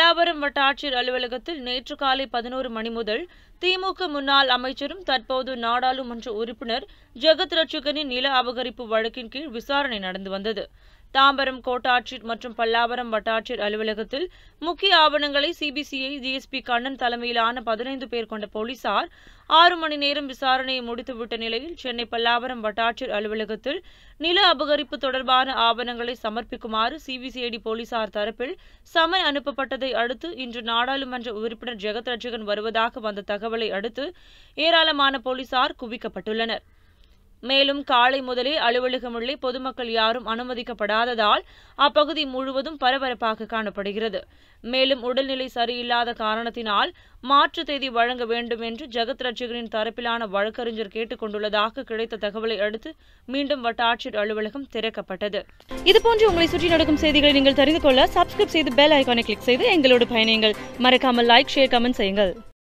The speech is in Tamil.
பல்லாவரம் வட்டாட்சியர் அலுவலகத்தில் நேற்று காலை பதினோரு மணி முதல் திமுக முன்னாள் அமைச்சரும் தற்போது நாடாளுமன்ற உறுப்பினர் ஜெகத் ரட்சகனின் நில அபகரிப்பு வழக்கின் கீழ் விசாரணை நடந்து வந்தது தாம்பரம் கோட்டாட்சியர் மற்றும் பல்லாவரம் வட்டாட்சியர் அலுவலகத்தில் முக்கிய ஆவணங்களை சிபிசிஐ டிஎஸ்பி கண்ணன் தலைமையிலான பதினைந்து பேர் கொண்ட போலீசார் ஆறு மணி நேரம் விசாரணையை முடித்துவிட்ட நிலையில் சென்னை பல்லாவரம் வட்டாட்சியர் அலுவலகத்தில் நில அபகரிப்பு தொடர்பான ஆவணங்களை சமர்ப்பிக்குமாறு சிபிசிஐடி போலீசார் தரப்பில் சமன் அனுப்பப்பட்டதை அடுத்து இன்று நாடாளுமன்ற உறுப்பினர் ஜெகத் ரட்சகன் வருவதாக வந்த தகவலை அடுத்து ஏராளமான போலீசார் குவிக்கப்பட்டுள்ளனர் மேலும் காலை முதலே அலுவலகமுள்ளே பொதுமக்கள் யாரும் அனுமதிக்கப்படாததால் அப்பகுதி முழுவதும் பரபரப்பாக காணப்படுகிறது மேலும் உடல்நிலை சரியில்லாத காரணத்தினால் மாற்று தேதி வழங்க வேண்டும் என்று ஜெகத் ரட்சகனின் தரப்பிலான வழக்கறிஞர் கேட்டுக் கொண்டுள்ளதாக கிடைத்த தகவலை அடுத்து மீண்டும் வட்டாட்சியர் அலுவலகம் திறக்கப்பட்டது இதுபோன்று உங்களை சுற்றி நடக்கும் செய்திகளை நீங்கள் தெரிந்து கொள்ள சப்ஸ்கிரைப் செய்து பெல் ஐகானை கிளிக் செய்து எங்களோடு பயணியுங்கள் மறக்காமல் லைக் ஷேர் கமெண்ட் செய்யுங்கள்